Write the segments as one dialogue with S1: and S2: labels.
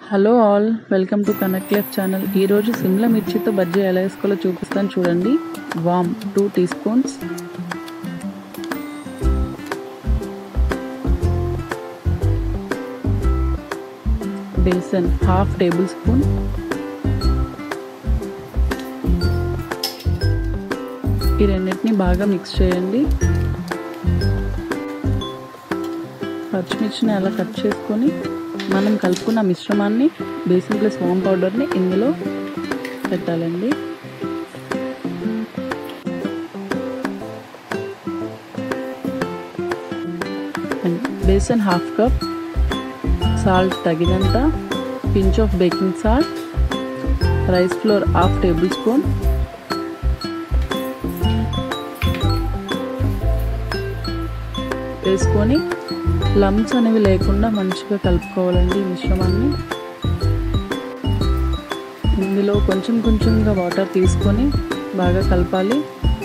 S1: hello all welcome to connect life channel ఈరోజు సిమ్లా మిర్చితో బజ్జీ ఎలా వేసుకోవాలో చూపిస్తాను చూడండి వామ్ two teaspoons besan half tablespoon ఈ రెండింటిని బాగా మిక్స్ చేయండి పచ్చిమిర్చిని అలా కట్ చేసుకొని మనం కలుపుకున్న మిశ్రమాన్ని బేసిన్ ప్లస్ వామ్ పౌడర్ని ఇందులో పెట్టాలండి బేసన్ హాఫ్ కప్ సాల్ట్ తగినంత pinch of baking salt rice flour half tablespoon వేసుకొని లమ్స్ అనేవి లేకుండా మంచిగా కలుపుకోవాలండి ఈ మిశ్రమాన్ని ఇందులో కొంచెం కొంచెంగా వాటర్ తీసుకొని బాగా కలపాలి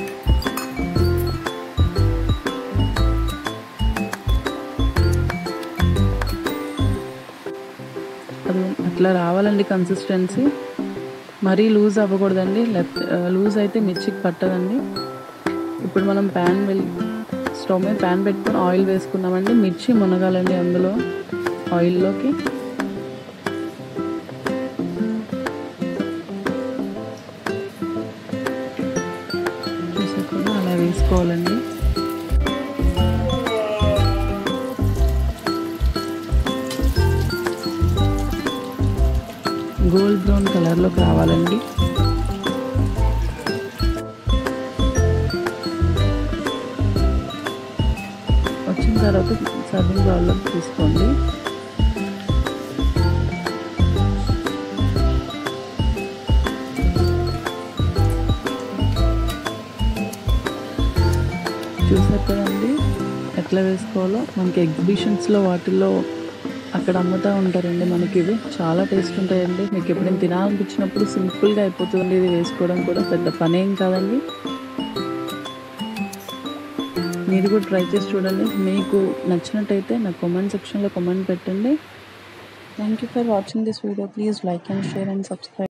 S1: అది అట్లా రావాలండి కన్సిస్టెన్సీ మరీ లూజ్ అవ్వకూడదండి లెఫ్ట్ లూజ్ అయితే మిర్చికి పట్టదండి ఇప్పుడు మనం ప్యాన్ వెళ్ళి స్టవ్ మీద ప్యాన్ పెట్టుకొని ఆయిల్ వేసుకున్నామండి మిర్చి మునగాలండి అందులో ఆయిల్లోకి చూసేకుండా అలా వేసుకోవాలండి గోల్డ్ బ్రౌన్ కలర్లోకి రావాలండి వచ్చిన తర్వాత సర్వింగ్ బౌల్లోకి తీసుకోండి చూసారు కదండి ఎట్లా వేసుకోవాలో మనకి ఎగ్జిబిషన్స్లో వాటిల్లో అక్కడ అమ్ముతూ ఉంటారండి మనకి ఇవి చాలా టేస్ట్ ఉంటాయండి మీకు ఎప్పుడైనా తినాలనిపించినప్పుడు సింపుల్గా అయిపోతుంది ఇది వేసుకోవడం కూడా పెద్ద పని ఏం కాదండి మీరు కూడా ట్రై చేసి చూడండి మీకు నచ్చినట్టయితే నా కామెంట్ సెక్షన్లో కామెంట్ పెట్టండి thank you for watching this video please like and share and subscribe